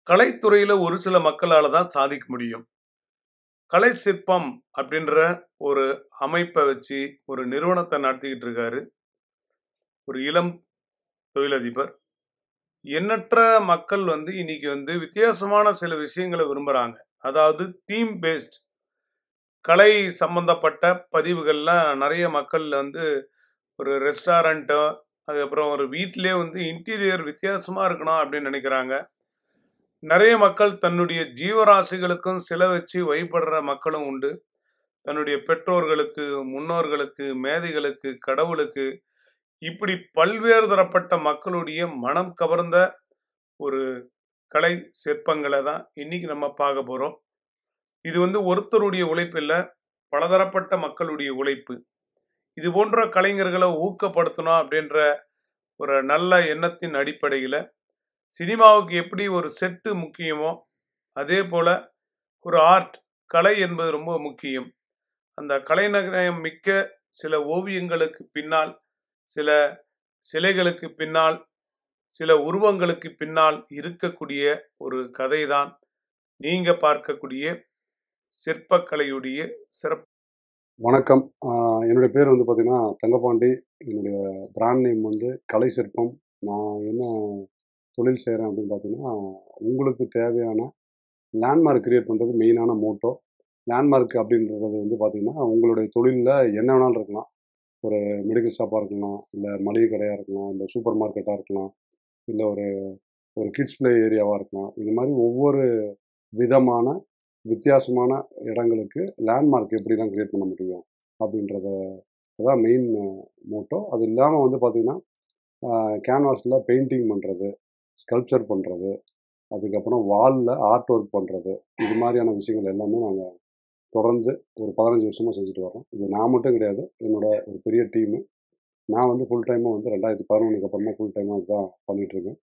கலைத்துறையில ஒரு சில மக்களால தான் சாதிக்க முடியும். கலை சிற்பம் அப்படின்ற ஒரு அமைப்ப வச்சு ஒரு நிறுவனத்த நடத்திக்கிட்டு இருக்காரு. ஒரு இளம் தொழிலதிபர். எண்ணற்ற மக்கள் வந்து இன்னைக்கு வந்து வித்தியாசமான சில விஷயங்கள விரும்புறாங்க. அதாவது தீம் பேஸ்ட் கலை சம்பந்தப்பட்ட பதிவுகள்லாம் நெறைய மக்கள் வந்து ஒரு ரெஸ்டாரண்ட்டோ, அதுக்கப்புறம் ஒரு வீட்டிலேயே வந்து இன்டீரியர் வித்தியாசமா இருக்கணும் அப்படின்னு நெனைக்கிறாங்க. நெறைய மக்கள் தன்னுடைய ஜீவராசிகளுக்கும் சிலை வச்சு வழிபடுற மக்களும் உண்டு. தன்னுடைய பெற்றோர்களுக்கு, முன்னோர்களுக்கு, மேதைகளுக்கு, கடவுளுக்கு இப்படி பல்வேறு தரப்பட்ட மக்களுடைய மனம் கவர்ந்த ஒரு கலை சிற்பங்கள தான் இன்னைக்கு நம்ம பார்க்க போறோம். இது வந்து ஒருத்தருடைய உழைப்பு இல்ல. பலதரப்பட்ட மக்களுடைய உழைப்பு. இது போன்ற கலைஞர்கள ஊக்கப்படுத்தணும் அப்படின்ற ஒரு நல்ல எண்ணத்தின் அடிப்படையில, சினிமாவுக்கு எப்படி ஒரு செட்டு முக்கியமோ, அதேபோல ஒரு ஆர்ட் கலை என்பது ரொம்ப முக்கியம். அந்த கலைநயம் மிக்க சில ஓவியங்களுக்கு பின்னால், சில சிலைகளுக்கு பின்னால், சில உருவங்களுக்கு பின்னால் இருக்கக்கூடிய ஒரு கதை தான் நீங்க பார்க்கக்கூடிய சிற்பக்கலையுடைய சிறப்பு. வணக்கம். அ என்னுடைய பேர் வந்து பார்த்தீங்கன்னா, தங்கபாண்டி. என்னுடைய பிராண்ட் நேம் வந்து கலை சிற்பம். நான் என்ன தொழில் செய்றேன் அப்படின்னு பார்த்தீங்கன்னா, உங்களுக்கு தேவையான லேண்ட்மார்க் கிரியேட் பண்றது மெயினான மோட்டோ. லேண்ட்மார்க் அப்படின்றது வந்து பார்த்தீங்கன்னா, உங்களுடைய தொழில்ல என்ன வேணாலும் இருக்கலாம். ஒரு மெடிக்கல் ஷாப்பா இருக்கலாம், இல்ல மளிகை கடையா இருக்கலாம், இல்ல சூப்பர் மார்க்கெட்டா இருக்கலாம், இல்ல ஒரு ஒரு கிட்ஸ் ப்ளே ஏரியாவா இருக்கலாம். இது மாரி ஒவ்வொரு விதமான வித்தியாசமான இடங்களுக்கு லேண்ட்மார்க் எப்படிலாம் கிரியேட் பண்ண முடியும் அப்படின்றத அதான் மெயின் மோட்டோ. அது இல்லாம வந்து பார்த்தீங்கன்னா, அ கேன்வாஸ்ல பெயிண்டிங் பண்றது, ஸ்கல்ப்சர் பண்றது, அதுக்கப்புறம் வால்ல ஆர்ட் ஒர்க் பண்றது. இது மாரியான விஷயங்கள் எல்லாமே நாங்க தொடர்ந்து ஒரு 15 வருஷமா செஞ்சுட்டு வர்றோம். இது நான் மட்டும் கிடையாது. என்னோட ஒரு பெரிய டீமு. நான் வந்து ஃபுல் டைமா வந்து 2011க்கு அப்புறமா ஃபுல் டைமா இதான் பண்ணிட்டு இருக்கேன்.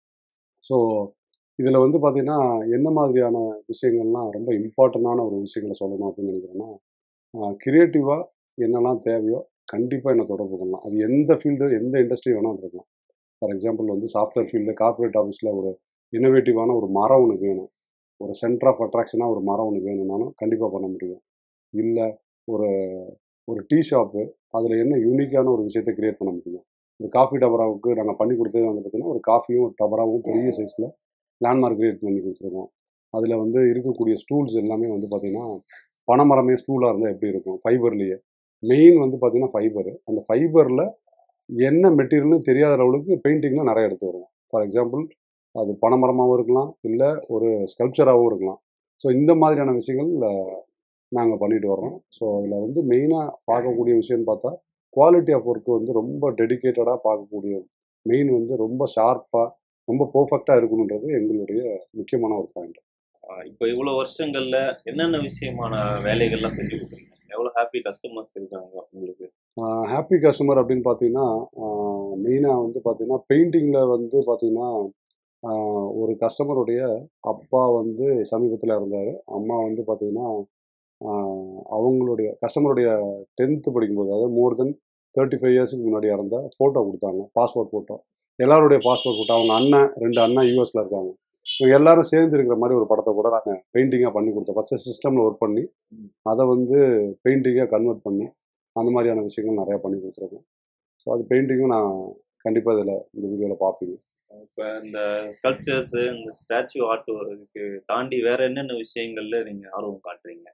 ஸோ, இதுல வந்து பார்த்தீங்கன்னா, என்ன மாதிரியான விஷயங்கள்லாம் ரொம்ப இம்பார்ட்டன்டான ஒரு விஷயங்கள சொல்லணும் அப்படின்னு நெனைக்கிறேன்னா, அ கிரியேட்டிவா என்னலாம் தேவையோ கண்டிப்பா என்ன தொடர்பு கொள்ளலாம். அது எந்த ஃபீல்டு, எந்த இண்டஸ்ட்ரி வேணாலும் இருக்கலாம். ஃபார் எக்ஸாம்பிள் வந்து சாஃப்ட்வேர் ஃபீல்டு, கார்ப்பரேட் ஆஃபீஸ்ல ஒரு இன்னோவேட்டிவான ஒரு மரம் ஒண்ணு வேணும். ஒரு சென்டர் ஆஃப் அட்ராக்ஷனா ஒரு மரம் ஒண்ணு வேணும்னாலும் கண்டிப்பா பண்ண முடியும். இல்ல ஒரு ஒரு டீ ஷாப்பு, அதுல என்ன யூனிக்கான ஒரு விஷயத்த கிரியேட் பண்ண முடியும். ஒரு காஃபி டபராவுக்கு நாங்க பண்ணி குடுத்தது வந்து பார்த்தீங்கன்னா, ஒரு காஃபியும், ஒரு டபராவும் பெரிய சைஸ்ல லேண்ட்மார்க் கிரியேட் பண்ணி குடுத்துருக்கோம். அதுல வந்து இருக்கக்கூடிய ஸ்டூல்ஸ் எல்லாமே வந்து பார்த்தீங்கன்னா, பனைமரமே ஸ்டூலா இருந்தா எப்படி இருக்கும்? ஃபைபர்லயே. மெயின் வந்து பார்த்தீங்கன்னா ஃபைபரு. அந்த ஃபைபர்ல என்ன மெட்டீரியல்னு தெரியாத லெவலுக்கு பெயிண்டிங்ல நெறைய எடுத்து வருவோம். ஃபார் எக்ஸாம்பிள் அது பனைமரமாவும் இருக்கலாம், இல்ல ஒரு ஸ்கல்ப்சராவும் இருக்கலாம். ஸோ, இந்த மாதிரியான விஷயங்கள் நாங்க பண்ணிட்டு வர்றோம். ஸோ, இதுல வந்து மெயினா பார்க்கக்கூடிய விஷயம்னு பார்த்தா, குவாலிட்டி ஆஃப் ஒர்க் வந்து ரொம்ப டெடிகேட்டடா பார்க்கக்கூடிய மெயின் வந்து ரொம்ப ஷார்ப்பா, ரொம்ப பெர்ஃபெக்ட்டா இருக்கணுன்றது எங்களுடைய முக்கியமான ஒரு பாயிண்ட். அ இப்ப இவ்வளோ வருஷங்கள்ல என்னென்ன விஷயமான வேலைகள்லாம் செஞ்சு குடுக்குறீங்க? எவ்வளோ ஹேப்பி கஸ்டமர்ஸ் இருக்காங்க உங்களுக்கு? அ ஹேப்பி கஸ்டமர் அப்படின்னு பார்த்தீங்கன்னா, அ மெயினா வந்து பார்த்தீங்கன்னா, பெயிண்டிங்ல வந்து பார்த்தீங்கன்னா, அ ஒரு கஸ்டமருடைய அப்பா வந்து சமீபத்தில இறந்தாரு. அம்மா வந்து பார்த்தீங்கன்னா, அ அவங்களுடைய கஸ்டமருடைய 10த் படிக்கும்போது, அதாவது மோர் தென் 35 இயர்ஸ்க்கு முன்னாடி இறந்த ஃபோட்டோ குடுத்தாங்க. Passport photo. எல்லாருடைய பாஸ்போர்ட் ஃபோட்டோ. அவங்க அண்ணன் 2 அண்ணன் யுஎஸ்ல இருக்காங்க. இவங்க எல்லாரும் சேர்ந்து இருக்கிற மாரி ஒரு படத்த கூட நாங்க பெயிண்டிங்கா பண்ணி குடுத்தோம். ஃபர்ஸ்ட்டு சிஸ்டம்ல ஒர்க் பண்ணி, அத வந்து பெயிண்டிங்கா கன்வெர்ட் பண்ணி, அந்த மாரியான விஷயங்கள் நெறைய பண்ணி குடுத்துருக்கோம். ஸோ, அது பெயிண்டிங்கும் நான் கண்டிப்பா இதுல இந்த வீடியோல பார்ப்பீங்க. இப்ப இந்த ஸ்கல்ப்சர்ஸ், இந்த ஸ்டாச்சு ஆர்ட் இதுக்கு தாண்டி வேற என்னென்ன விஷயங்கள்ல நீங்க ஆர்வம் காட்டுறீங்க?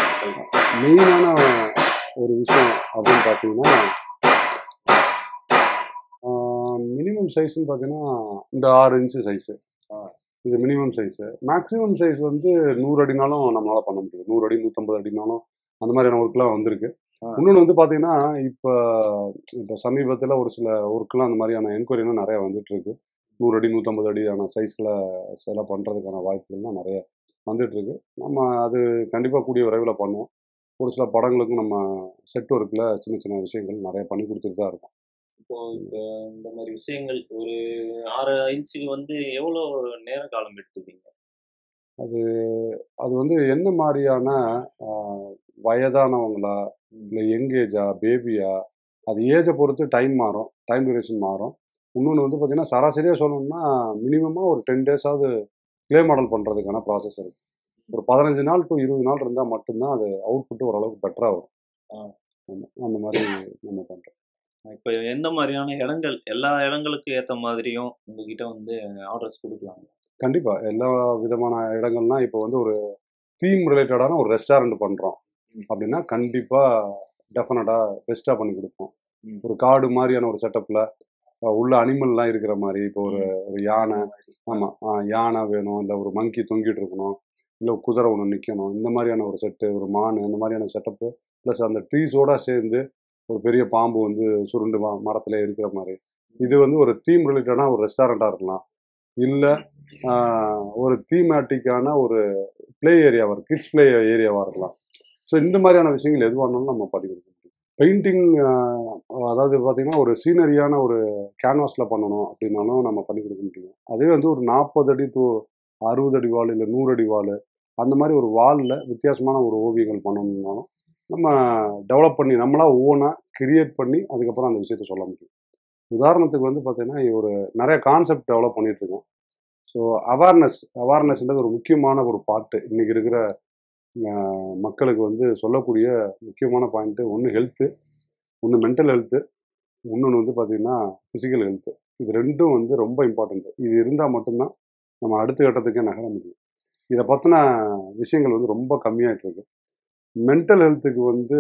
மெயினான ஒரு விஷயம் அப்படின்னு பார்த்தீங்கன்னா, அ மினிமம் சைஸ்ன்னு பார்த்தீங்கன்னா, இந்த 6 இன்ச்சு சைஸு. ஆ. இது மினிமம் சைஸு. மேக்ஸிமம் சைஸ் வந்து 100 அடினாலும் நம்மளால பண்ண முடியும். 100 அடி, 150 அடினாலும் அந்த மாதிரியான ஒர்க்லாம் வந்திருக்கு. ஆ. இன்னொன்னு வந்து பார்த்தீங்கன்னா, இப்ப இப்ப சமீபத்தில ஒரு சில ஒர்க்லாம் அந்த மாதிரியான என்கொயரிலாம் நெறைய வந்துட்டு இருக்கு. 100 அடி, 150 அடியான சைஸ்ல சிலை பண்றதுக்கான வாய்ப்புகள்லாம் நெறைய வந்துட்டு இருக்கு. நம்ம அது கண்டிப்பா கூடிய விரைவில பண்ணுவோம். ஒரு சில படங்களுக்கும் நம்ம செட் ஒர்க்ல சின்ன சின்ன விஷயங்கள் நெறைய பண்ணி குடுத்துட்டு தான் இருக்கோம். இப்போ இந்த இந்த மாரி விஷயங்கள் ஒரு 6 இன்ச்சுக்கு வந்து எவ்வளோ நேர காலம் எடுத்துப்பீங்க? அது அது வந்து என்ன மாரியான அ வயதானவங்களா, இல்ல யங் ஏஜா, பேபியா, அது ஏஜ பொறுத்து டைம் மாறும். டைம் டியூரேஷன் மாறும். இன்னொன்னு வந்து பார்த்தீங்கன்னா, சராசரியா சொல்லணும்னா மினிமமா ஒரு 10 டேஸாவது க்ளே மாடல் பண்ணுறதுக்கான ப்ராசஸ் இருக்குது ஒரு பதினஞ்சு நாள் டு இருபது நாள் இருந்தால் மட்டும்தான் அது அவுட்புட் ஓரளவுக்கு பெட்டராக வரும் ஆ. ஆமா, அந்த மாதிரி நம்ம பண்ணுறோம் இப்போ எந்த மாதிரியான இடங்கள் எல்லா இடங்களுக்கு ஏற்ற மாதிரியும் உங்ககிட்ட வந்து ஆர்டர்ஸ் கொடுக்கலாம் கண்டிப்பாக எல்லா விதமான இடங்கள்னா இப்போ வந்து ஒரு தீம் ரிலேட்டடான ஒரு ரெஸ்டாரண்ட் பண்ணுறோம் ம். அப்படின்னா கண்டிப்பாக டெஃபினட்டாக பெஸ்ட்டாக பண்ணி கொடுப்போம் ம். ஒரு காடு மாதிரியான ஒரு செட்டப்பில் உள்ள அனிமல்லாம் இருக்கிற மாதிரி இப்போ ஒரு ஒரு யானை ஆமாம் யானை வேணும் இல்லை ஒரு மங்கி தொங்கிட்டு இருக்கணும் இல்லை குதிரை ஒன்று நிற்கணும் இந்த மாதிரியான ஒரு செட்டு ஒரு மான் அந்த மாதிரியான செட்டப்பு ப்ளஸ் அந்த ட்ரீஸோட சேர்ந்து ஒரு பெரிய பாம்பு வந்து சுருண்டு ம மரத்தில் இருக்கிற மாதிரி இது வந்து ஒரு தீம் ரிலேட்டடான ஒரு ரெஸ்டாரண்ட்டாக இருக்கலாம் இல்லை ஒரு தீமேட்டிக்கான ஒரு ப்ளே ஏரியாவாக இருக்கும் கிட்ஸ் ப்ளே ஏரியாவாக இருக்கலாம் ஸோ இந்த மாதிரியான விஷயங்கள் எதுவாக இருந்தாலும் நம்ம பண்ணி கொடுக்க முடியும் பெயிண்டிங் அதாவது பார்த்திங்கன்னா ஒரு சீனரியான ஒரு கேன்வாஸில் பண்ணணும் அப்படின்னாலும் நம்ம பண்ணி கொடுக்க முடியும் அதே வந்து ஒரு நாற்பது அடி டு அறுபது அடி வால் இல்லை நூறு அடி வால் அந்த மாதிரி ஒரு வாலில் வித்தியாசமான ஒரு ஓவியங்கள் பண்ணணும்னாலும் நம்ம டெவலப் பண்ணி நம்மளாக ஓனாக கிரியேட் பண்ணி அதுக்கப்புறம் அந்த விஷயத்த சொல்ல முடியும் உதாரணத்துக்கு வந்து பார்த்தீங்கன்னா ஒரு நிறைய கான்செப்ட் டெவலப் பண்ணிகிட்ருக்கோம் ஸோ அவேர்னஸ் அவேர்னஸ்ன்றது ஒரு முக்கியமான ஒரு பாட்டு இன்றைக்கி இருக்கிற ஆஹ், மக்களுக்கு வந்து சொல்லக்கூடிய முக்கியமான பாயிண்ட்டு ஒன்று ஹெல்த்து ஒன்று மென்டல் ஹெல்த்து இன்னொன்று வந்து பார்த்திங்கன்னா ஃபிசிக்கல் ஹெல்த்து இது ரெண்டும் வந்து ரொம்ப இம்பார்ட்டண்ட்டு இது இருந்தால் மட்டும்தான் நம்ம அடுத்த கட்டத்துக்கே நகர முடியும் இதை பற்றின விஷயங்கள் வந்து ரொம்ப கம்மியாயிட்டு இருக்கு மென்டல் ஹெல்த்துக்கு வந்து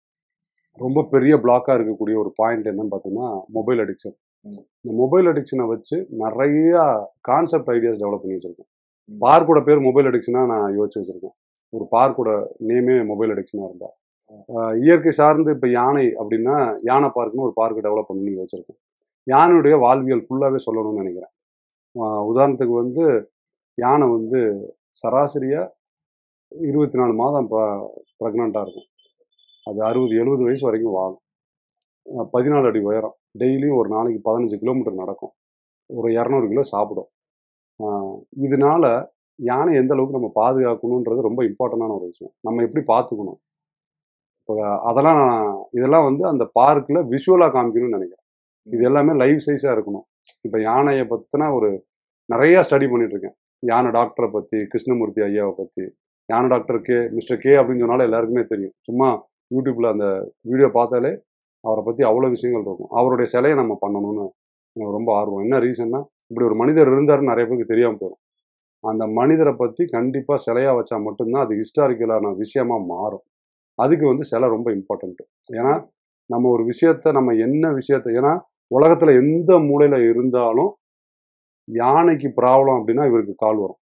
ரொம்ப பெரிய பிளாக்காக இருக்கக்கூடிய ஒரு பாயிண்ட் என்னன்னு பார்த்தீங்கன்னா மொபைல் அடிக்ஷன் ம். இந்த மொபைல் அடிக்ஷனை வச்சு நிறையா கான்செப்ட் ஐடியாஸ் டெவலப் பண்ணி வச்சுருக்கேன் ம். பார்க்கோட பேர் மொபைல் அடிக்ஷனாக நான் யோசிச்சு வச்சுருக்கேன் ஒரு பார்க்கோட நேமே மொபைல் அடிக்ஷனாக இருந்தால் இயற்கை சார்ந்து இப்போ யானை அப்படின்னா யானை பார்க்குன்னு ஒரு பார்க்கு டெவலப் பண்ணி வச்சுருக்கேன் யானையுடைய வாழ்வியல் ஃபுல்லாகவே சொல்லணும்னு நினைக்கிறேன் ஆஹ் உதாரணத்துக்கு வந்து யானை வந்து சராசரியாக இருபத்தி நாலு மாதம் ப்ரெக்னெண்ட்டாக இருக்கும் அது அறுபது எழுபது வயசு வரைக்கும் வாழும் அஹ் பதினாலு அடி உயரம் டெய்லியும் ஒரு நாளைக்கு பதினஞ்சு கிலோமீட்டர் நடக்கும் ஒரு இரநூறு கிலோ சாப்பிடும் ஆஹ் இதனால யானை எந்த அளவுக்கு நம்ம பாதுகாக்கணுன்றது ரொம்ப இம்பார்ட்டண்டான ஒரு விஷயம் நம்ம எப்படி பார்த்துக்கணும் இப்போ அதெல்லாம் நான் இதெல்லாம் வந்து அந்த பார்க்கில் விஷுவலாக காமிக்கணும்னு நினைக்கிறேன் இது எல்லாமே லைவ் சைஸாக இருக்கணும் இப்போ யானையை பற்றின ஒரு நிறைய ஸ்டடி பண்ணிட்டு இருக்கேன் யானை டாக்டரை பற்றி கிருஷ்ணமூர்த்தி ஐயாவை பற்றி யானை டாக்டர் கே மிஸ்டர் கே அப்படின்னு சொன்னாலே எல்லாருக்குமே தெரியும் சும்மா யூடியூப்பில் அந்த வீடியோ பார்த்தாலே அவரை பற்றி அவ்வளோ விஷயங்கள் இருக்கும் அவருடைய சிலையை நம்ம பண்ணணும்னு எனக்கு ரொம்ப ஆர்வம் என்ன ரீசன்னா இப்படி ஒரு மனிதர் இருந்தாருன்னு நிறைய பேருக்கு தெரியாமல் போயிடும் அந்த மனிதரை பற்றி கண்டிப்பாக சிலையாக வச்சா மட்டும்தான் அது ஹிஸ்டாரிக்கலான விஷயமா மாறும் அதுக்கு வந்து சிலை ரொம்ப இம்பார்ட்டண்ட்டு ஏன்னா நம்ம ஒரு விஷயத்த நம்ம என்ன விஷயத்த ஏன்னா உலகத்தில் எந்த மூலையில் இருந்தாலும் யானைக்கு ப்ராப்ளம் அப்படின்னா இவருக்கு கால் வரும்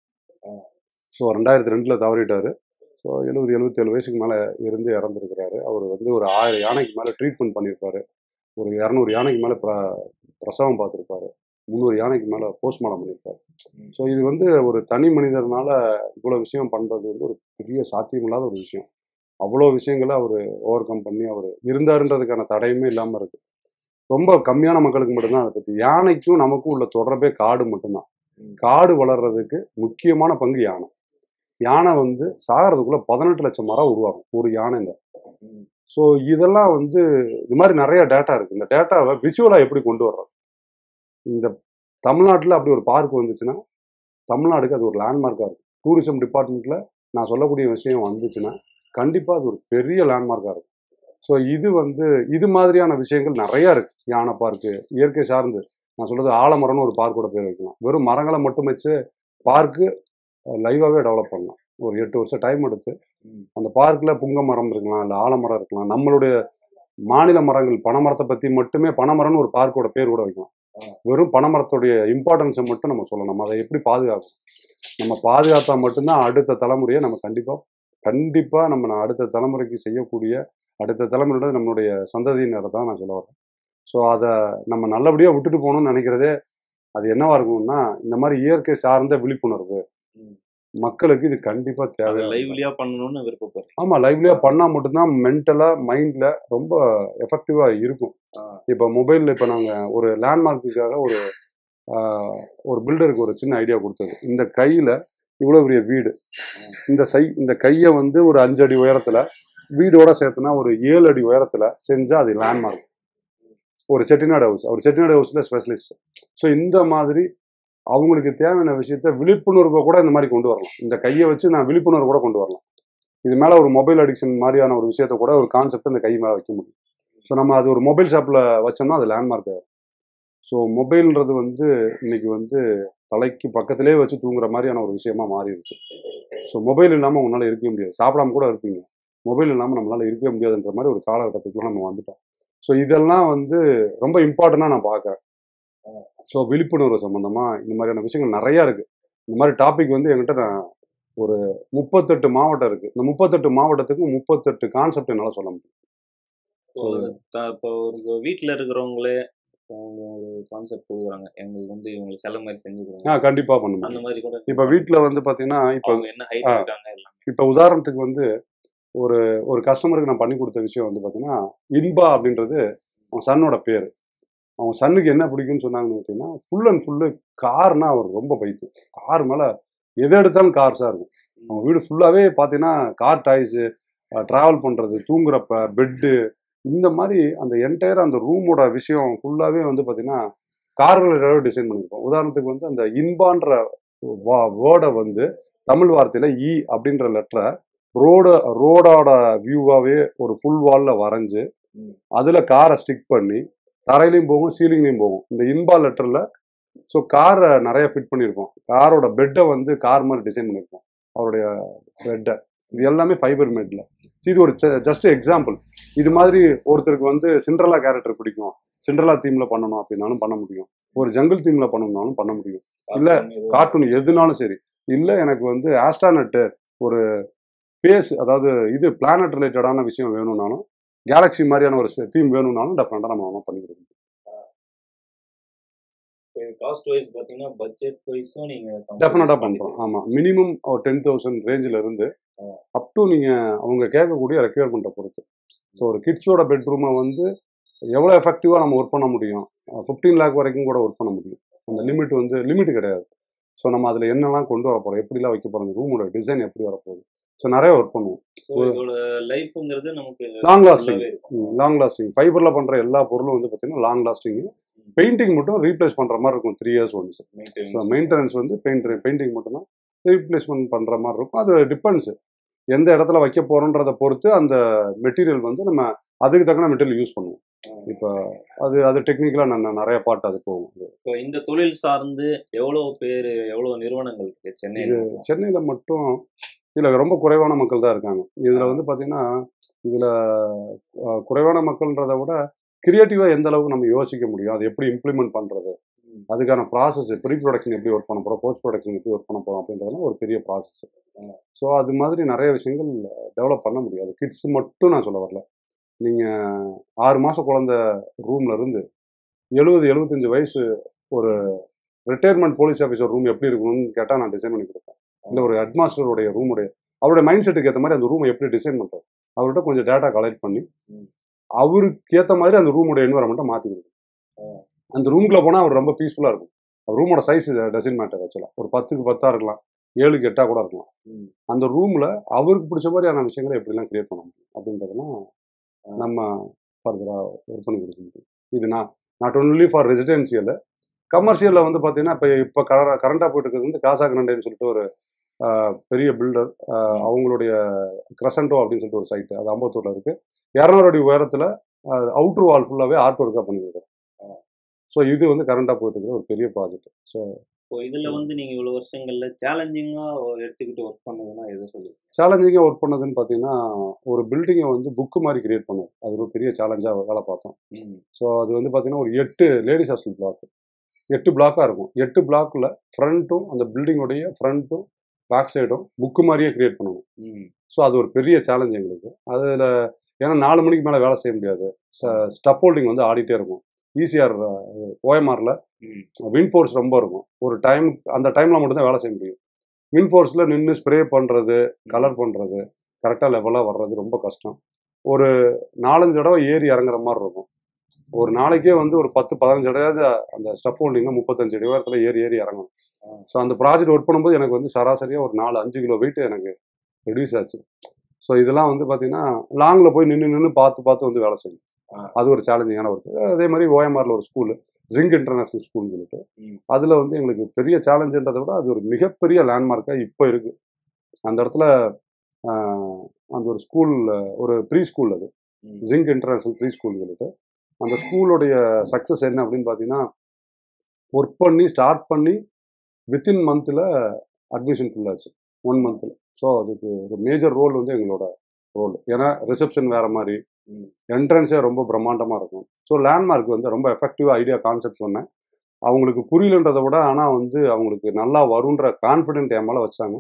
ஸோ ரெண்டாயிரத்தி ரெண்டில் தவறிட்டாரு ஸோ எழுபது எழுபத்தேழு வயசுக்கு மேலே இருந்து இறந்துருக்கிறாரு அவர் வந்து ஒரு ஆயிரம் யானைக்கு மேலே ட்ரீட்மெண்ட் பண்ணியிருப்பாரு ஒரு இரநூறு யானைக்கு மேலே பிர பிரசவம் பார்த்துருப்பாரு முந்நூறு யானைக்கு மேலே போஸ்ட்மார்ட்டம் பண்ணியிருப்பாரு ஸோ இது வந்து ஒரு தனி மனிதர்னால இவ்வளோ விஷயம் பண்ணுறது வந்து ஒரு பெரிய சாத்தியமில்லாத ஒரு விஷயம் அவ்வளோ விஷயங்களை அவர் ஓவர் கம் பண்ணி அவர் இருந்தாருன்றதுக்கான தடையுமே இல்லாமல் இருக்கு ரொம்ப கம்மியான மக்களுக்கு மட்டும்தான் அதை பற்றி யானைக்கும் நமக்கும் உள்ள தொடர்பே காடு மட்டும்தான் ம். காடு வளர்றதுக்கு முக்கியமான பங்கு யானை யானை வந்து சாகிறதுக்குள்ள பதினெட்டு லட்சம் மரம் உருவாகும் ஒரு யானைங்க ம். ஸோ இதெல்லாம் வந்து இது மாதிரி நிறைய டேட்டா இருக்கு இந்த டேட்டாவை விஷுவலாக எப்படி கொண்டு வர்றது இந்த தமிழ்நாட்டில் அப்படி ஒரு பார்க் வந்துச்சுன்னா தமிழ்நாடுக்கு அது ஒரு லேண்ட்மார்க்காக இருக்கும் டூரிசம் டிபார்ட்மெண்ட்டில் நான் சொல்லக்கூடிய விஷயம் வந்துச்சுன்னா கண்டிப்பாக அது ஒரு பெரிய லேண்ட்மார்க்காக இருக்கும் ஸோ இது வந்து இது மாதிரியான விஷயங்கள் நிறையா இருக்கு யானை பார்க்கு இயற்கை சார்ந்து நான் சொல்றது ஆலமரம்னு ஒரு பார்க்கோட பேர் வைக்கலாம் வெறும் மரங்களை மட்டும் வச்சு பார்க்கு லைவாகவே டெவலப் பண்ணலாம் ஒரு எட்டு வருஷம் டைம் எடுத்து ம். அந்த பார்க்கில் புங்க மரம் இருக்கலாம் இல்லை ஆலமரம் இருக்கலாம் நம்மளுடைய மாநில மரங்கள் பனைமரத்தை பற்றி மட்டுமே பனைமரம்னு ஒரு பார்க்கோட பேர் கூட வைக்கலாம் வெறும் பனைமரத்துடைய இம்பார்ட்டன்ஸை மட்டும் நம்ம சொல்லணும் நம்ம அதை எப்படி பாதுகாக்கணும் நம்ம பாதுகாத்தா மட்டும்தான் அடுத்த தலைமுறையை நம்ம கண்டிப்பாக கண்டிப்பாக நம்ம நான் அடுத்த தலைமுறைக்கு செய்யக்கூடிய அடுத்த தலைமுறையோட நம்மளுடைய சந்ததியினரை தான் நான் சொல்ல வரேன் ஸோ அதை நம்ம நல்லபடியாக விட்டுட்டு போகணும்னு நினைக்கிறதே அது என்னவா இருக்கும்னா இந்த மாதிரி இயற்கை சார்ந்த விழிப்புணர்வு ம். மக்களுக்கு இது கண்டிப்பாக அதை தேவை லைவ்லியா பண்ணணும்னு விருப்பப்படுறேன் ஆமாம் லைவ்லியாக பண்ணால் மட்டும்தான் மென்டலாக மைண்டில் ரொம்ப எஃபெக்டிவாக இருக்கும் ஆ. இப்போ மொபைலில் இப்போ நாங்கள் ஒரு லேண்ட்மார்க்குக்காக ஒரு ஆஹ், ஒரு பில்டருக்கு ஒரு சின்ன ஐடியா கொடுத்தது இந்த கையில் இவ்வளோ பெரிய வீடு இந்த சை இந்த கையை வந்து ஒரு அஞ்சு அடி உயரத்தில் வீடோட சேர்த்துனா ஒரு ஏழு அடி உயரத்தில் செஞ்சால் அது லேண்ட்மார்க் ஒரு செட்டிநாடு ஹவுஸ் அவர் செட்டிநாடு ஹவுஸில் ஸ்பெஷலிஸ்ட் ஸோ இந்த மாதிரி அவங்களுக்கு தேவையான விஷயத்த விழிப்புணர்வை கூட இந்த மாதிரி கொண்டு வரலாம் இந்த கையை வச்சு நான் விழிப்புணர்வு கூட கொண்டு வரலாம் இது மேலே ஒரு மொபைல் அடிக்ஷன் மாதிரியான ஒரு விஷயத்த கூட ஒரு கான்செப்ட் இந்த கை மேலே வைக்க முடியும் ஸோ நம்ம அது ஒரு மொபைல் ஷாப்பில் வச்சோம்னா அது லேண்ட்மார்க் ஆகும் ஸோ மொபைல்ன்றது வந்து இன்னைக்கு வந்து தலைக்கு பக்கத்திலே வச்சு தூங்குற மாதிரியான ஒரு விஷயமா மாறிடுச்சு ஸோ மொபைல் இல்லாமல் உங்களால் இருக்கவே முடியாது சாப்பிடாம கூட இருப்பீங்க மொபைல் இல்லாமல் நம்மளால் இருக்கவே முடியாதுன்ற மாதிரி ஒரு காலகட்டத்துக்குள்ள நம்ம வந்துட்டோம் ஸோ இதெல்லாம் வந்து ரொம்ப இம்பார்ட்டண்ட்டாக நான் பார்க்குறேன் ஸோ விழிப்புணர்வு சம்மந்தமாக இந்த மாதிரியான விஷயங்கள் நிறையா இருக்குது இந்த மாதிரி டாபிக் வந்து என்கிட்ட நான் ஒரு முப்பத்தெட்டு மாவட்டம் இருக்குது இந்த முப்பத்தெட்டு மாவட்டத்துக்கு முப்பத்தெட்டு கான்செப்ட் என்னால் சொல்ல முடியும் இப்போ ஒரு த- இப்போ ஒரு வீட்டில் இருக்கிறவங்களே அவங்க ஒரு கான்செப்ட் கொடுக்குறாங்க எங்களுக்கு வந்து இவங்களுக்கு சில மாதிரி செஞ்சு கொடுங்க ஆ கண்டிப்பாக பண்ண அந்த முடியும் மாதிரி கூட இப்போ வீட்டில் வந்து பார்த்தீங்கன்னா இப்போ அவங்க என்ன ஹைட் ஆ. இருக்காங்க எல்லாமே இப்போ உதாரணத்துக்கு வந்து ஒரு ஒரு கஸ்டமருக்கு நான் பண்ணி கொடுத்த விஷயம் வந்து பார்த்தீங்கன்னா இன்பா அப்படின்றது அவன் சன்னோட பேர் அவன் சன்னுக்கு என்ன பிடிக்கும்னு சொன்னாங்கன்னு பார்த்தீங்கன்னா ஃபுல் அண்ட் ஃபுல்லு கார்னா அவர் ரொம்ப பைத்து கார் மேலே எதை எடுத்தாலும் கார்ஸாக இருக்கும் அவன் வீடு ஃபுல்லாகவே பார்த்தீங்கன்னா கார் டாய்ஸு ட்ராவல் பண்ணுறது தூங்குறப்ப பெட்டு இந்த மாதிரி அந்த என்டையர் அந்த ரூமோட விஷயம் ஃபுல்லாகவே வந்து பார்த்தீங்கன்னா கார்களோட டிசைன் பண்ணியிருப்போம் உதாரணத்துக்கு வந்து அந்த இன்பான்ற வேர்டை வந்து தமிழ் வார்த்தையில் இ அப்படின்ற லெட்டரை ரோட ரோடோட வியூவாகவே ஒரு ஃபுல் வாலில் வரைஞ்சு ம். அதில் காரை ஸ்டிக் பண்ணி தரையிலையும் போகும் சீலிங்லையும் போகும் இந்த இன்பா லெட்டரில் ஸோ காரை நிறைய ஃபிட் பண்ணியிருக்கோம் காரோட பெட்டை வந்து கார் மாதிரி டிசைன் பண்ணியிருக்கோம் அவருடைய பெட்டை இது எல்லாமே ஃபைபர் மேட்ல இது ஒரு ஜஸ்ட் எக்ஸாம்பிள் இது மாதிரி ஒருத்தருக்கு வந்து சிண்ட்ரலா கேரக்டர் பிடிக்கும் சிண்ட்ரலா தீம்ல பண்ணணும் அப்படின்னாலும் பண்ண முடியும் ஒரு ஜங்கிள் தீம்ல பண்ணணும்னாலும் பண்ண முடியும் இல்ல, கார்ட்டூன் எதுனாலும் சரி இல்ல எனக்கு வந்து ஆஸ்ட்ரானட்டு ஒரு பேஸ் அதாவது இது பிளானட் ரிலேட்டடான விஷயம் வேணும்னாலும் கேலக்ஸி மாதிரியான ஒரு தீம் வேணும்னாலும் டெஃபினட்டா நம்ம வேணா பண்ணி கொடுக்கணும் காஸ்ட் வைஸ் பார்த்தீங்கன்னா பட்ஜெட் வைஸும் நீங்க டெஃபினட்டா பண்றோம் ஆமா மினிமம் ஒரு டென் தௌசண்ட் ரேஞ்சில இருந்து ஆ. அப் டு நீங்க அவங்க கேட்கக்கூடிய ரெக்யர்மெண்ட்டை பொறுத்து ஸோ ஒரு கிட்ஸோட பெட்ரூமை வந்து எவ்வளோ எஃபெக்டிவாக நம்ம ஒர்க் பண்ண முடியும் ஃபிஃப்டீன் லேக் வரைக்கும் கூட ஒர்க் பண்ண முடியும் அந்த லிமிட் வந்து லிமிட் கிடையாது ஸோ நம்ம அதில் என்னெல்லாம் கொண்டு வர போகிறோம் எப்படிலாம் வைக்க போகிறோம் ரூமோட டிசைன் எப்படி வரப்போகுது ஸோ நிறைய ஒர்க் பண்ணுவோம் ஸோ இதோட லைஃப்ங்கிறது நமக்கு லாங் லாஸ்டிங் நல்லாவே இருக்கும். லாங் லாஸ்டிங் ஃபைபரில் பண்ணுற எல்லா பொருளும் வந்து பார்த்தீங்கன்னா லாங் லாஸ்டிங் பெயிண்டிங் மட்டும் ரீப்ளேஸ் பண்ணுற மாதிரி இருக்கும் three years once so Maintenance. Maintenance வந்து பெயிண்ட் பெயிண்டிங் மட்டும்தான் ரீப்ளேஸ்மெண்ட் பண்ணுற மாதிரி இருக்கும் அது டிபெண்ட்ஸ் எந்த இடத்துல வைக்க போகிறோன்றதை பொறுத்து அந்த மெட்டீரியல் வந்து நம்ம அதுக்கு தக்கன மெட்டீரியல் யூஸ் பண்ணுவோம் இப்போ அது அது டெக்னிக்கலாக நான் நிறைய பாட்டு அது போகும் இப்போ இந்த தொழில் சார்ந்து எவ்வளவு பேர் எவ்வளவு நிறுவனங்கள் இருக்கு சென்னையில சென்னையில் மட்டும் இதில் ரொம்ப குறைவான மக்கள் தான் இருக்காங்க இதில் வந்து பார்த்தீங்கன்னா இதில் குறைவான மக்கள்ன்றதை விட கிரியேட்டிவாக எந்த அளவுக்கு நம்ம யோசிக்க முடியும் அதை எப்படி இம்ப்ளிமெண்ட் பண்ணுறது ம். அதுக்கான ப்ராசஸ் ப்ரீ ப்ரொடக்ஷன் எப்படி ஒர்க் பண்ண போகிறோம் போஸ்ட் ப்ரொடக்ஷன் எப்படி ஒர்க் பண்ண போகிறோம் அப்படின்றதுலாம் ஒரு பெரிய ப்ராசஸ் ஸோ அது மாதிரி நிறைய விஷயங்கள் டெவலப் பண்ண முடியும் அது கிட்ஸ் மட்டும் நான் சொல்ல வரல நீங்கள் ஆறு மாதம் குழந்த ரூம்ல இருந்து எழுபது எழுபத்தஞ்சு வயசு ஒரு ரிட்டையர்மெண்ட் போலீஸ் ஆஃபீஸர் ரூம் எப்படி இருக்கணும்னு கேட்டால் நான் டிசைன் பண்ணி கொடுப்பேன் இல்லை ஒரு ஹெட்மாஸ்டருடைய ரூமுடைய அவருடைய மைண்ட் செட்டுக்கு ஏற்ற மாதிரி அந்த ரூமை எப்படி டிசைன் பண்ணுறது அவர்கிட்ட கொஞ்சம் டேட்டா கலெக்ட் பண்ணி ம். அவருக்கு ஏற்ற மாதிரி அந்த ரூமோட என்வரன்மெண்ட்டை மாற்றி கொடுக்கும் அந்த ரூம்குள்ள போனால் அவர் ரொம்ப பீஸ்ஃபுல்லாக இருக்கும் ரூமோட சைஸ் டசன் மேட்டர் ஆக்சுவலாக ஒரு பத்துக்கு பத்தா இருக்கலாம் ஏழுக்கு எட்டா கூட இருக்கலாம் ம். அந்த ரூம்ல அவருக்கு பிடிச்ச மாதிரியான விஷயங்களை எப்படிலாம் கிரியேட் பண்ண முடியும் அப்படின்றதெல்லாம் நம்ம ஃபர்தராக ஒர்க் பண்ணி கொடுக்க முடியும் இது நான் நாட் ஒன்லி ஃபார் ரெசிடென்சியல் கமர்ஷியலில் வந்து பார்த்தீங்கன்னா இப்போ இப்போ கரண்டாக போயிட்டு இருக்கிறது வந்து காசா கரண்டேன்னு சொல்லிட்டு ஒரு ஆஹ், பெரிய பில்டர் அவங்களுடைய கிரசண்டோ அப்படின்னு சொல்லிட்டு ஒரு சைட்டு அது அம்பத்தூரில் இருக்குது இரநூறு அடி உயரத்தில் அவுட்ரு வால் ஃபுல்லாகவே ஆர்ட் ஒர்க்காக பண்ணியிருக்கோம் ஸோ இது வந்து கரண்டாக போயிட்டு இருக்கிற ஒரு பெரிய ப்ராஜெக்ட் ஸோ இப்போ இதுல வந்து நீங்க இவ்வளவு வருஷங்கள்ல சேலஞ்சிங்கா எடுத்துக்கிட்டு ஒர்க் பண்ணதுன்னா எதை சொல்லுவீங்க சேலஞ்சிங்காக ஒர்க் பண்ணதுன்னு பார்த்தீங்கன்னா ஒரு பில்டிங்கை வந்து புக்கு மாதிரி கிரியேட் பண்ணது அது ஒரு பெரிய சேலஞ்சாக வேலை பார்த்தோம் ம். ஸோ அது வந்து பார்த்தீங்கன்னா ஒரு எட்டு லேடிஸ் ஹாஸ்டல் பிளாக் எட்டு பிளாக்காக இருக்கும் எட்டு பிளாக்கில் ஃப்ரண்ட்டும் அந்த பில்டிங்கோடைய ஃப்ரண்ட்டும் பேக் சைடும் புக்கு மாதிரியே கிரியேட் பண்ணணும் ம். ஸோ அது ஒரு பெரிய சேலஞ்ச் எங்களுக்கு அதில் ஏன்னா நாலு மணிக்கு மேலே வேலை செய்ய முடியாது ஸ்டப் ஹோல்டிங் வந்து ஆடிட்டே இருக்கும் ஈசிஆர் ஓஎம்ஆரில் ம். வின் ஃபோர்ஸ் ரொம்ப இருக்கும் ஒரு டைம் அந்த டைமில் மட்டும்தான் வேலை செய்ய முடியும் வின் ஃபோர்ஸில் நின்று ஸ்ப்ரே பண்ணுறது கலர் பண்ணுறது கரெக்டாக லெவலாக வர்றது ரொம்ப கஷ்டம் ஒரு நாலஞ்சு தடவை ஏறி இறங்குற மாதிரி இருக்கும் ஒரு நாளைக்கே வந்து ஒரு பத்து பதினஞ்சு தடவையாவது அந்த ஸ்டப் ஹோல்டிங்கில் முப்பத்தஞ்சு அடி உயரத்தில் ஏறி ஏறி இறங்கணும் ஸோ அந்த ப்ராஜெக்ட் ஒர்க் பண்ணும்போது எனக்கு வந்து சராசரியாக ஒரு நாலு அஞ்சு கிலோ வெயிட் எனக்கு ரெடியூஸ் ஆச்சு ஸோ இதெல்லாம் வந்து பார்த்தீங்கன்னா லாங்கில் போய் நின்று நின்று பார்த்து பார்த்து வந்து வேலை செய்யணும் ஆ. அது ஒரு சேலஞ்சிங்கான ஒர்க் அதே மாதிரி ஓஎம்ஆரில் ஒரு ஸ்கூலு ஜிங்க் இன்டர்நேஷனல் ஸ்கூல்னு சொல்லிட்டு ம். அதில் வந்து எங்களுக்கு பெரிய சேலஞ்சுன்றதை விட அது ஒரு மிகப்பெரிய லேண்ட்மார்க்காக இப்போ இருக்குது அந்த இடத்துல ஆஹ், அந்த ஒரு ஸ்கூல் ஒரு ப்ரீ ஸ்கூல் அது ம். ஜிங்க் இன்டர்நேஷனல் ப்ரீ ஸ்கூல்னு சொல்லிட்டு அந்த ஸ்கூலுடைய சக்ஸஸ் என்ன அப்படின்னு பார்த்தீங்கன்னா ஒர்க் பண்ணி ஸ்டார்ட் பண்ணி வித்தின் மந்தில் அட்மிஷன் ஃபுல்லாச்சு ஒன் மந்தில் ஸோ அதுக்கு ஒரு மேஜர் ரோல் வந்து எங்களோட ரோல் ஏன்னா ரிசப்ஷன் வேற மாதிரி ம். என்ட்ரன்ஸே ரொம்ப பிரம்மாண்டமாக இருக்கும் ஸோ லேண்ட்மார்க் வந்து ரொம்ப எஃபெக்டிவ் ஐடியா கான்செப்ட் சொன்னேன் அவங்களுக்கு புரியலன்றதை விட ஆனால் வந்து அவங்களுக்கு நல்லா வருன்ற கான்ஃபிடென்ட் என் மேலே வச்சாங்க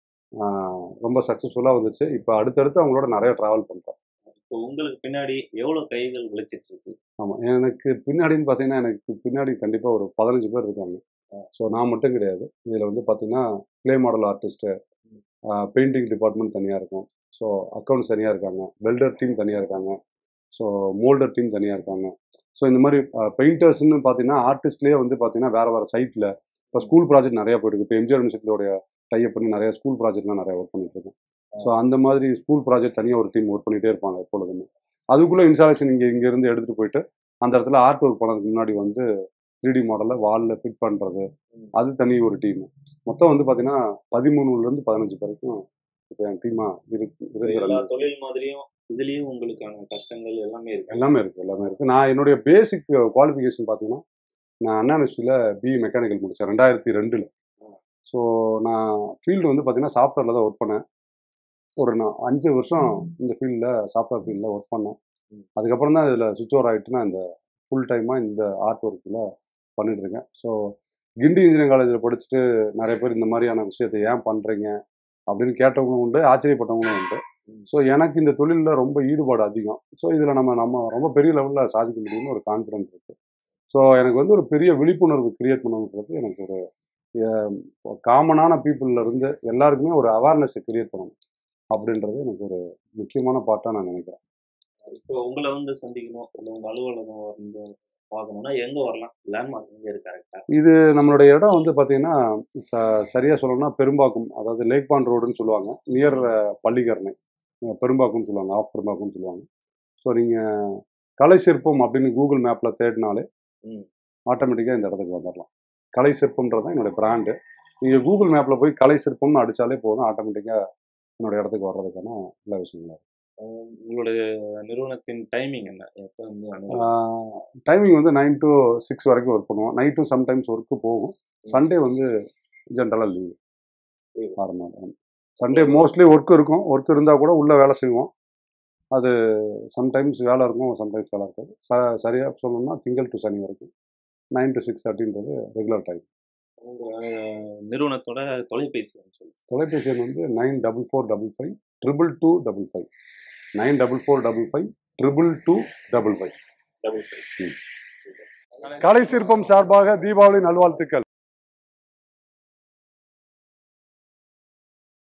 ஆஹ் ரொம்ப சக்ஸஸ்ஃபுல்லாக வந்துச்சு இப்போ அடுத்தடுத்து அவங்களோட நிறைய ட்ராவல் பண்ணுறேன் இப்போ உங்களுக்கு பின்னாடி எவ்வளவு கைகள் விளைச்சிட்டு இருக்கு ஆமாம் எனக்கு பின்னாடின்னு பார்த்தீங்கன்னா எனக்கு பின்னாடி கண்டிப்பாக ஒரு பதினஞ்சு பேர் இருக்காங்க ஸோ நான் மட்டும் கிடையாது இதில் வந்து பார்த்தீங்கன்னா clay model artist painting department தனியாக இருக்கும் ஸோ அக்கௌண்ட்ஸ் தனியாக இருக்காங்க வெல்டர் டீம் தனியாக இருக்காங்க ஸோ மோல்டர் டீம் தனியாக இருக்காங்க ஸோ இந்த மாதிரி பெயிண்டர்ஸ்னு பார்த்தீங்கன்னா ஆர்டிஸ்ட்லேயே வந்து பார்த்தீங்கன்னா வேறு வேறு சைட்டில் இப்போ ஸ்கூல் ப்ராஜெக்ட் நிறையா போயிருக்கு இப்போ எம்ஜிஆர் யூனிவர்சிட்டியோடைய டைப் பண்ணி நிறைய ஸ்கூல் ப்ராஜெக்ட்லாம் நிறைய ஒர்க் பண்ணிட்டு இருக்கேன் ஸோ அந்த மாதிரி ஸ்கூல் ப்ராஜெக்ட் தனியாக ஒரு டீம் ஒர்க் பண்ணிகிட்டே இருப்பாங்க எப்பொழுதுமே அதுக்குள்ளே இன்ஸ்டாலேஷன் இங்கே இங்கேருந்து எடுத்துகிட்டு போயிட்டு அந்த இடத்துல ஆர்ட் ஒர்க் பண்ணதுக்கு முன்னாடி வந்து த்ரீ டி மாடலில் வாலில் ஃபிட் பண்ணுறது அது தனி ஒரு டீம் மொத்தம் வந்து பார்த்தீங்கன்னா பதிமூணுலேருந்து பதினஞ்சு வரைக்கும் இப்போ என் டீமாக இருக்கு இப்போ இருக்கு எல்லா தொழில் மாதிரியும் இதுலயும் உங்களுக்கான கஷ்டங்கள் எல்லாமே இருக்கு எல்லாமே இருக்குது எல்லாமே இருக்குது நான் என்னுடைய பேசிக் குவாலிஃபிகேஷன் பார்த்தீங்கன்னா நான் அண்ணா யூனிவர்சிட்டியில் பிஇ மெக்கானிக்கல் முடித்தேன் ரெண்டாயிரத்தி ரெண்டில் ஸோ நான் ஃபீல்டு வந்து பார்த்தீங்கன்னா சாஃப்ட்வேரில் தான் ஒர்க் பண்ணேன் ஒரு நான் அஞ்சு வருஷம் இந்த ஃபீல்டில் சாஃப்ட்வேர் ஃபீல்டில் ஒர்க் பண்ணேன் ம். அதுக்கப்புறம் தான் இதில் சுவிட்ச் ஓவர் ஆகிட்டு நான் இந்த ஃபுல் டைமாக இந்த ஆர்ட் ஒர்க்கில் பண்ணிட்டு இருக்கேன் ஸோ கிண்டி இன்ஜினியரிங் காலேஜில் படிச்சுட்டு நிறைய பேர் இந்த மாதிரியான விஷயத்தை ஏன் பண்ணுறீங்க அப்படின்னு கேட்டவங்களும் உண்டு ஆச்சரியப்பட்டவங்களும் உண்டு ம். ஸோ எனக்கு இந்த தொழிலில் ரொம்ப ஈடுபாடு அதிகம் ஸோ இதில் நம்ம நம்ம ரொம்ப பெரிய லெவலில் சாதிக்க முடியும்னு ஒரு கான்ஃபிடென்ட் இருக்குது ஸோ எனக்கு வந்து ஒரு பெரிய விழிப்புணர்வு கிரியேட் பண்ணணுன்றது எனக்கு ஒரு காமனான பீப்புளில் இருந்து எல்லாருக்குமே ஒரு அவேர்னஸை கிரியேட் பண்ணணும் அப்படின்றது எனக்கு ஒரு முக்கியமான பார்ட்டாக நான் நினைக்கிறேன் இப்போ உங்களை வந்து சந்திக்கணும் இல்லை உங்க அலுவலகம் வந்து பார்க்கணும்னா எங்க வரலாம் லேண்ட்மார்க் எங்க இருக்கு கரெக்டா இது நம்மளுடைய இடம் வந்து பார்த்தீங்கன்னா ச சரியாக சொல்லணும்னா பெரும்பாக்கம் அதாவது லேக் பாண்ட் ரோடுன்னு சொல்லுவாங்க நியர் பள்ளிக்கரணை அஹ் பெரும்பாக்கம்னு சொல்லுவாங்க ஆஃப் பெரும்பாக்கம்னு சொல்லுவாங்க ஸோ நீங்கள் கலை சிற்பம் அப்படின்னு கூகுள் மேப்பில் தேடினாலே ம். ஆட்டோமேட்டிக்காக இந்த இடத்துக்கு வந்துடலாம் கலை சிற்பம்ன்றது தான் என்னுடைய பிராண்டு நீங்கள் கூகுள் மேப்பில் போய் கலை சிற்பம்னு அடித்தாலே போதும் ஆட்டோமேட்டிக்காக என்னுடைய இடத்துக்கு வர்றதுக்கான எல்லா விஷயங்களும் இருக்கு. அஹ் உங்களுடைய நிறுவனத்தின் டைமிங் என்ன எப்போ வந்து அனுமதி? டைமிங் வந்து நைன் டு சிக்ஸ் வரைக்கும் ஒர்க் பண்ணுவோம் நைட்டும் சம்டைம்ஸ் ஒர்க்கு போகும் சண்டே வந்து ஜென்ரலாக லீவு Leave. ஆறு நாள் சண்டே மோஸ்ட்லி ஒர்க் இருக்கும் ஒர்க் இருந்தால் கூட உள்ளே வேலை செய்வோம் அது சம்டைம்ஸ் வேலை இருக்கும் சம்டைம்ஸ் வேலை இருக்காது ச சரியாக சொல்லணும்னா திங்கள் டு சனி வரைக்கும் நைன் டு சிக்ஸ் தேர்ட்டின்றது ரெகுலர் டைம் உங்க அஹ், நிறுவனத்தோட தொலைபேசி எண் சொல்லுங்க தொலைபேசி எண் வந்து nine double four double five triple two double five nine double four double five triple two double five double five கலை சிற்பம் சார்பாக தீபாவளி நல்வாழ்த்துக்கள்